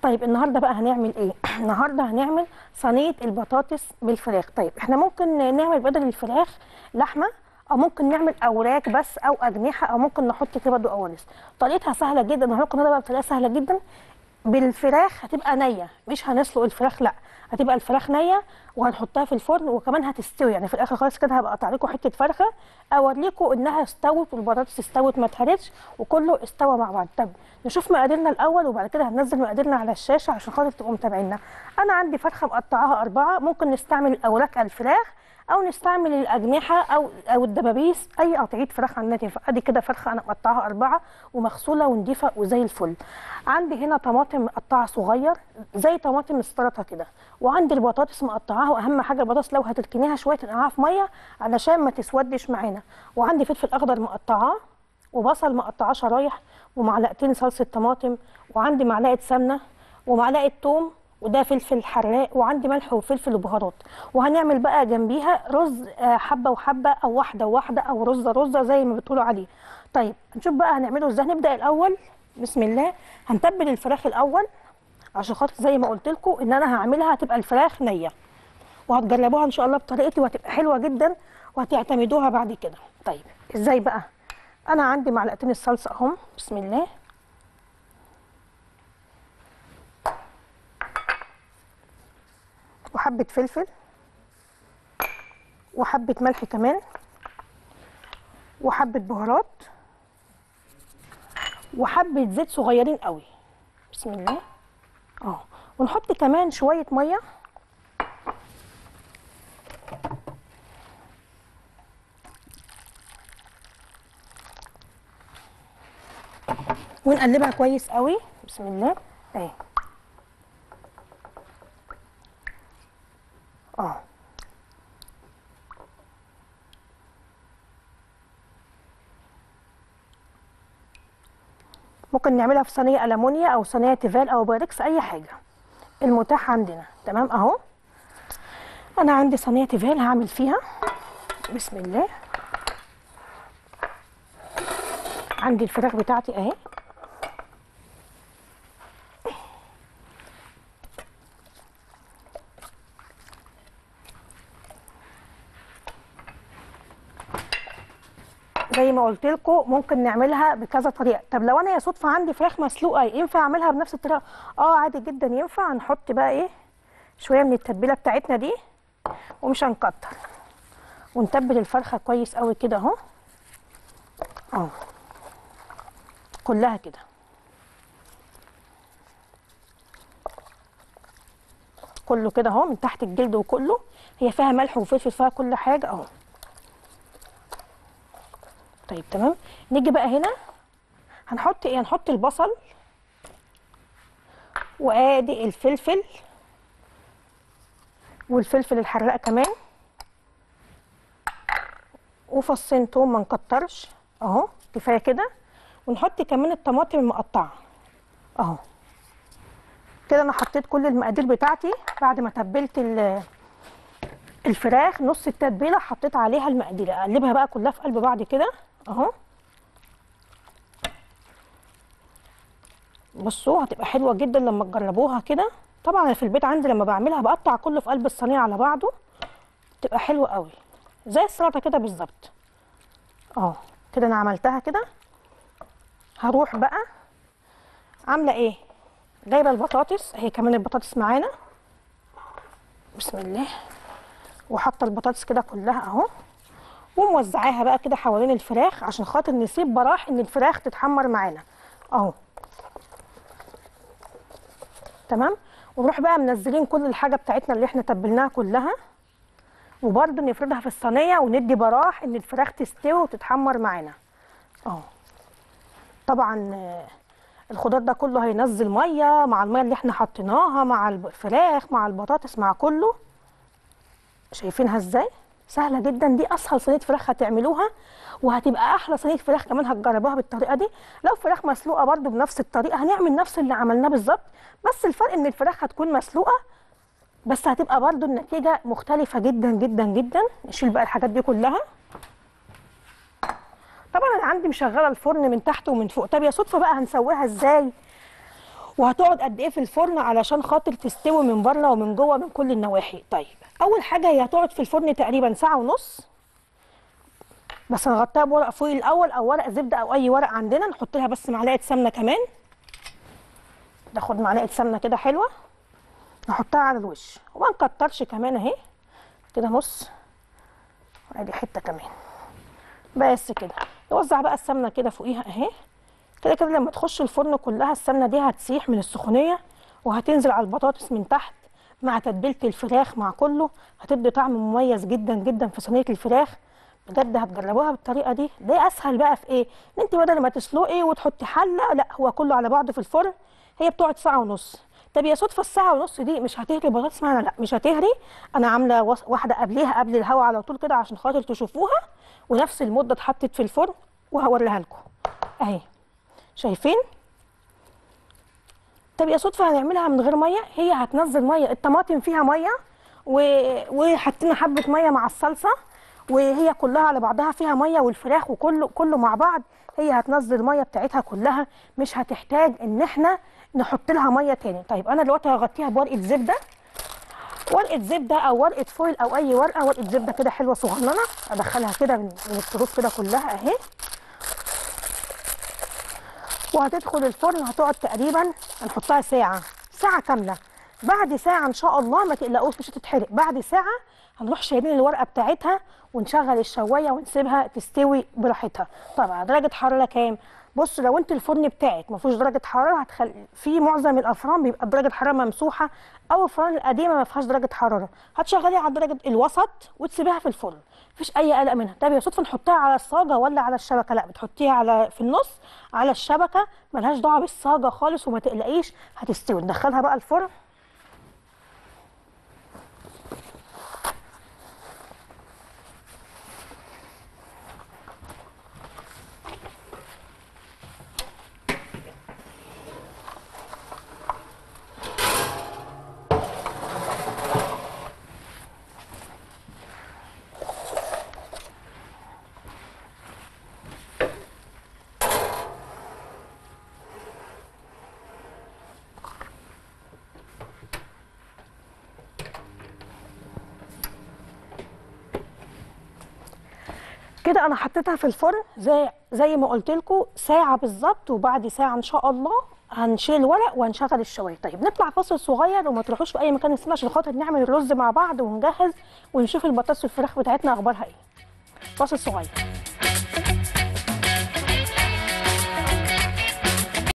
طيب النهارده بقى هنعمل ايه النهارده هنعمل صينيه البطاطس بالفراخ طيب احنا ممكن نعمل بدل الفراخ لحمه او ممكن نعمل اوراق بس او اجنحه او ممكن نحط كده برضه قوانص طريقتها سهله جدا هقول لكم بقى بطريقه سهله جدا بالفراخ هتبقى نيه مش هنسلق الفراخ لا هتبقى الفراخ نيه وهنحطها في الفرن وكمان هتستوي يعني في الاخر خالص كده هبقى اقطع لكم حته فرخه اوريكم انها استوت والبطاطس استوت ما اتهرتش وكله استوى مع بعض طب نشوف مقاديرنا الاول وبعد كده هننزل مقاديرنا على الشاشه عشان خاطر تبقوا متابعينا انا عندي فرخه مقطعاها اربعه ممكن نستعمل اوراق الفراخ او نستعمل الاجنحه او او الدبابيس اي قطعيه فراخ عندنا تنفع ادي كده فرخه انا مقطعاها اربعه ومغسوله ونضيفه وزي الفل عندي هنا طماطم مقطعه صغير زي طماطم السلطه كده وعندي البطاطس مقطعاها واهم حاجه البطاطس لو هتركنيها شويه تنقعها في ميه علشان ما تسودش معانا وعندي فلفل اخضر مقطعاه وبصل مقطعاه شرايح ومعلقتين صلصه طماطم وعندي معلقه سمنه ومعلقه ثوم وده فلفل حراق وعندي ملح وفلفل وبهارات وهنعمل بقى جنبيها رز آه، حبه وحبه او واحده وواحده او رزه رزه زي ما بتقولوا عليه طيب نشوف بقى هنعمله ازاي نبدا الاول بسم الله هنتبل الفراخ الاول عشان خاطر زي ما قلت لكم ان انا هعملها هتبقى الفراخ نيه وهتجربوها ان شاء الله بطريقتي وهتبقى حلوه جدا وهتعتمدوها بعد كده طيب ازاي بقى انا عندي معلقتين الصلصه اهم بسم الله وحبة فلفل وحبة ملح كمان وحبة بهارات وحبة زيت صغيرين قوي بسم الله اه ونحط كمان شوية مية ونقلبها كويس قوي بسم الله اهي اه ممكن نعملها في صينيه ألمونيا او صينيه تيفال او باركس اي حاجه المتاح عندنا تمام اهو انا عندي صينيه تيفال هعمل فيها بسم الله عندي الفراخ بتاعتي اهي زي ما قلت لكم ممكن نعملها بكذا طريقه طب لو انا يا صدفه عندي فراخ مسلوقه ينفع اعملها بنفس الطريقه اه عادي جدا ينفع هنحط بقى ايه شويه من التتبيله بتاعتنا دي ومش هنكتر ونتبل الفرخه كويس قوي كده اهو اهو كلها كده كله كده اهو من تحت الجلد وكله هي فيها ملح وفلفل فيها كل حاجه اهو طيب تمام نيجي بقى هنا هنحط ايه هنحط البصل وادي الفلفل والفلفل الحراق كمان وفصين توم ما نكترش اهو كفايه كده ونحط كمان الطماطم المقطعه اهو كده انا حطيت كل المقادير بتاعتي بعد ما تبلت ال- الفراخ نص التتبيله حطيت عليها المقادير اقلبها بقى كلها في قلب بعض كده اهو بصوا هتبقى حلوه جدا لما تجربوها كده طبعا انا في البيت عندي لما بعملها بقطع كله في قلب الصينيه على بعضه تبقى حلوه قوي زي السلطه كده بالظبط اه كده انا عملتها كده هروح بقى عامله ايه جايبه البطاطس اهي كمان البطاطس معانا بسم الله وحاطه البطاطس كده كلها اهو وموزعاها بقى كده حوالين الفراخ عشان خاطر نسيب براح ان الفراخ تتحمر معانا اهو تمام ونروح بقى منزلين كل الحاجه بتاعتنا اللي احنا تبلناها كلها وبرده نفردها في الصينيه وندي براح ان الفراخ تستوي وتتحمر معانا اهو طبعا آه، الخضار ده كله هينزل ميه مع الميه اللي احنا حطيناها مع الفراخ مع البطاطس مع كله شايفينها ازاي سهله جدا دي اسهل صينيه فراخ هتعملوها وهتبقى احلى صينيه فراخ كمان هتجربوها بالطريقه دي لو فراخ مسلوقه برده بنفس الطريقه هنعمل نفس اللي عملناه بالظبط بس الفرق ان الفراخ هتكون مسلوقه بس هتبقى برده النتيجه مختلفه جدا جدا جدا نشيل بقى الحاجات دي كلها طبعا انا عندي مشغله الفرن من تحت ومن فوق طب يا صدفه بقى هنسويها ازاي وهتقعد قد ايه في الفرن علشان خاطر تستوي من بره ومن جوه من كل النواحي طيب اول حاجه هي هتقعد في الفرن تقريبا ساعه ونص بس هنغطيها بورق فويل الاول او ورق زبده او اي ورق عندنا نحط لها بس معلقه سمنه كمان ناخد معلقه سمنه كده حلوه نحطها على الوش وما نكترش كمان اهي كده نص ادي حته كمان بس كده نوزع بقى السمنه كده فوقيها اهي كده كده لما تخش الفرن كلها السمنه دي هتسيح من السخونيه وهتنزل على البطاطس من تحت مع تتبيله الفراخ مع كله هتدي طعم مميز جدا جدا في صينيه الفراخ بجد هتجربوها بالطريقه دي ده اسهل بقى في ايه ان انت بدل ما تسلقي وتحطي حله لا هو كله على بعضه في الفرن هي بتقعد ساعه ونص طب يا صدفه الساعه ونص دي مش هتهري البطاطس معانا لا مش هتهري انا عامله وص- واحده قبليها قبل الهوا على طول كده عشان خاطر تشوفوها ونفس المده اتحطت في الفرن وهوريها لكم اهي شايفين طب يا صدفه هنعملها من غير ميه هي هتنزل ميه الطماطم فيها ميه و... وحطينا حبه ميه مع الصلصه وهي كلها على بعضها فيها ميه والفراخ وكله كله مع بعض هي هتنزل الميه بتاعتها كلها مش هتحتاج ان احنا نحط لها ميه تاني طيب انا دلوقتي هغطيها بورقه زبده ورقه زبده او ورقه فويل او اي ورقه ورقه زبده كده حلوه صغننه ادخلها كده من من الطروف كده كلها اهي وهتدخل الفرن هتقعد تقريبا هنحطها ساعة ساعة كاملة بعد ساعة إن شاء الله ما تقلقوش مش هتتحرق بعد ساعة هنروح شايلين الورقة بتاعتها ونشغل الشواية ونسيبها تستوي براحتها طبعا درجة حرارة كام؟ بص لو انت الفرن بتاعك ما فيهوش درجة حرارة هتخل... في معظم الأفران بيبقى درجة حرارة ممسوحة أو الفرن القديمة ما فيهاش درجة حرارة هتشغليها على درجة الوسط وتسيبيها في الفرن مفيش أي قلق منها طب يا صدفة نحطها على الصاجة ولا على الشبكة لا بتحطيها على في النص على الشبكة ملهاش دعوة بالصاجة خالص وما تقلقيش هتستوي ندخلها بقى الفرن كده انا حطيتها في الفرن زي زي ما قلت لكم ساعه بالظبط وبعد ساعه ان شاء الله هنشيل الورق وهنشغل الشوايه طيب نطلع فاصل صغير وما تروحوش في اي مكان استنى عشان خاطر نعمل الرز مع بعض ونجهز ونشوف البطاطس والفراخ بتاعتنا اخبارها ايه فاصل صغير